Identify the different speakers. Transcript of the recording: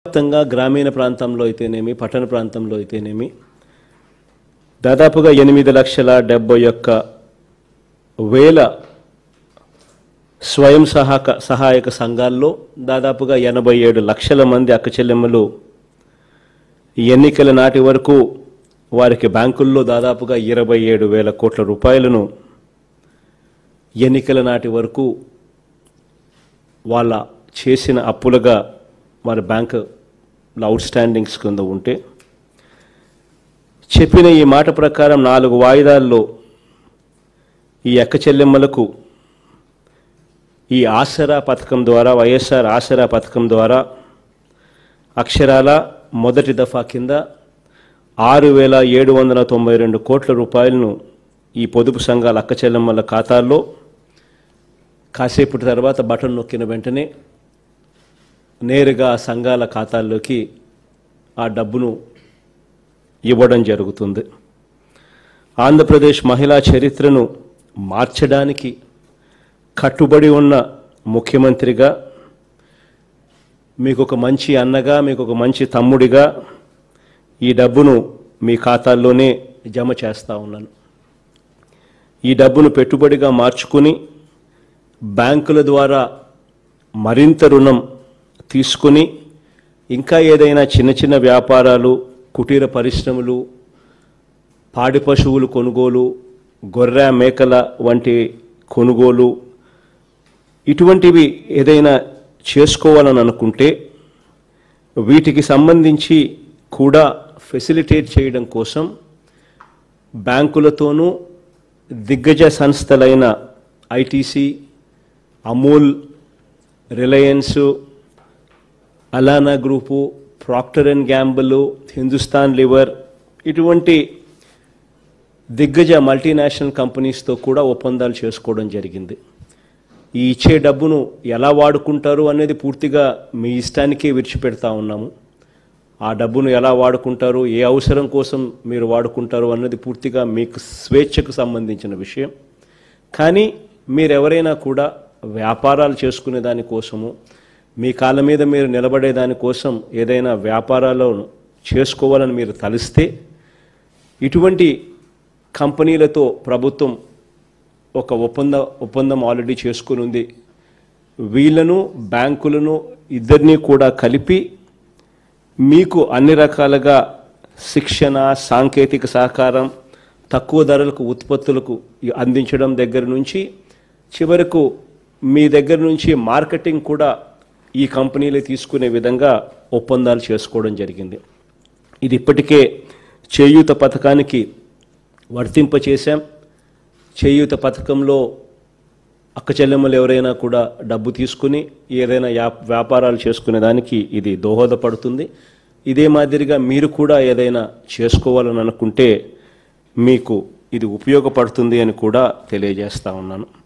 Speaker 1: వ్యాప్తంగా గ్రామీణ ప్రాంతంలో అయితేనేమి పట్టణ ప్రాంతంలో అయితేనేమి దాదాపుగా ఎనిమిది లక్షల డెబ్బై ఒక్క వేల స్వయం సహాక సహాయక సంఘాల్లో దాదాపుగా ఎనభై ఏడు లక్షల మంది అక్క చెల్లెమ్మలు ఎన్నికల నాటి వరకు వారికి బ్యాంకుల్లో దాదాపుగా ఇరవై ఏడు వేల కోట్ల రూపాయలను ఎన్నికల నాటి వరకు వాళ్ళ చేసిన అప్పులుగా వారి బ్యాంకు అవుట్ స్టాండింగ్స్ కింద ఉంటే చెప్పిన ఈ మాట ప్రకారం నాలుగు వాయిదాల్లో ఈ అక్క చెల్లెమ్మలకు ఈ ఆసరా పథకం ద్వారా వైఎస్ఆర్ ఆసరా పథకం ద్వారా అక్షరాల మొదటి దఫా కింద ఆరు వేల ఏడు వందల తొంభై రెండు కోట్ల రూపాయలను ఈ పొదుపు సంఘాల అక్క చెల్లెమ్మల ఖాతాల్లో కాసేపటి తర్వాత బటన్ నొక్కిన వెంటనే నేరుగా ఆ సంఘాల ఖాతాల్లోకి ఆ డబ్బును ఇవ్వడం జరుగుతుంది ఆంధ్రప్రదేశ్ మహిళా చరిత్రను మార్చడానికి కట్టుబడి ఉన్న ముఖ్యమంత్రిగా మీకు ఒక మంచి అన్నగా మీకు ఒక మంచి తమ్ముడిగా ఈ డబ్బును మీ ఖాతాల్లోనే జమ చేస్తూ ఉన్నాను ఈ డబ్బును పెట్టుబడిగా మార్చుకుని బ్యాంకుల ద్వారా మరింత రుణం తీసుకుని ఇంకా ఏదైనా చిన్న చిన్న వ్యాపారాలు కుటీర పరిశ్రమలు పాడి పశువులు కొనుగోలు గొర్రె మేకల వంటి కొనుగోలు ఇటువంటివి ఏదైనా చేసుకోవాలని అనుకుంటే వీటికి సంబంధించి కూడా ఫెసిలిటేట్ చేయడం కోసం బ్యాంకులతోనూ దిగ్గజ సంస్థలైన ITC Amul Reliance Allana group Procter and Gamble Hindustan Lever ఇటువంటి దిగ్గజ మల్టీనేషనల్ కంపెనీస్తో కూడా ఒప్పందాలు చేసుకోవడం జరిగింది ఈ ఇచ్చే డబ్బును ఎలా వాడుకుంటారు అనేది పూర్తిగా మీ ఇష్టానికే విడిచిపెడతా ఉన్నాము ఆ డబ్బును ఎలా వాడుకుంటారు ఏ అవసరం కోసం మీరు వాడుకుంటారు అన్నది పూర్తిగా మీకు స్వేచ్ఛకు సంబంధించిన విషయం కానీ మీరెవరైనా కూడా వ్యాపారాలు చేసుకునే దానికోసము మీ కాళ్ళ మీద మీరు నిలబడే దానికోసం ఏదైనా వ్యాపారాలను చేసుకోవాలని మీరు తలిస్తే ఇటువంటి కంపెనీలతో ప్రభుత్వం ఒక ఒప్పంద ఒప్పందం ఆల్రెడీ చేసుకుని ఉంది వీళ్ళను బ్యాంకులను ఇద్దరినీ కూడా కలిపి మీకు అన్ని రకాలుగా శిక్షణ సాంకేతిక సహకారం తక్కువ ధరలకు ఉత్పత్తులకు అందించడం దగ్గర నుంచి చివరకు మీ దగ్గర నుంచి మార్కెటింగ్ కూడా ఈ కంపెనీలు తీసుకునే విధంగా ఒప్పందాలు చేసుకోవడం జరిగింది ఇది ఇప్పటికే చేయూత పథకానికి వర్తింపచేశాం చేయూత పథకంలో అక్క చెల్లెమ్మలు ఎవరైనా కూడా డబ్బు తీసుకుని ఏదైనా యా- వ్యాపారాలు చేసుకునే దానికి ఇది దోహదపడుతుంది ఇదే మాదిరిగా మీరు కూడా ఏదైనా చేసుకోవాలని అనుకుంటే మీకు ఇది ఉపయోగపడుతుంది అని కూడా తెలియజేస్తా ఉన్నాను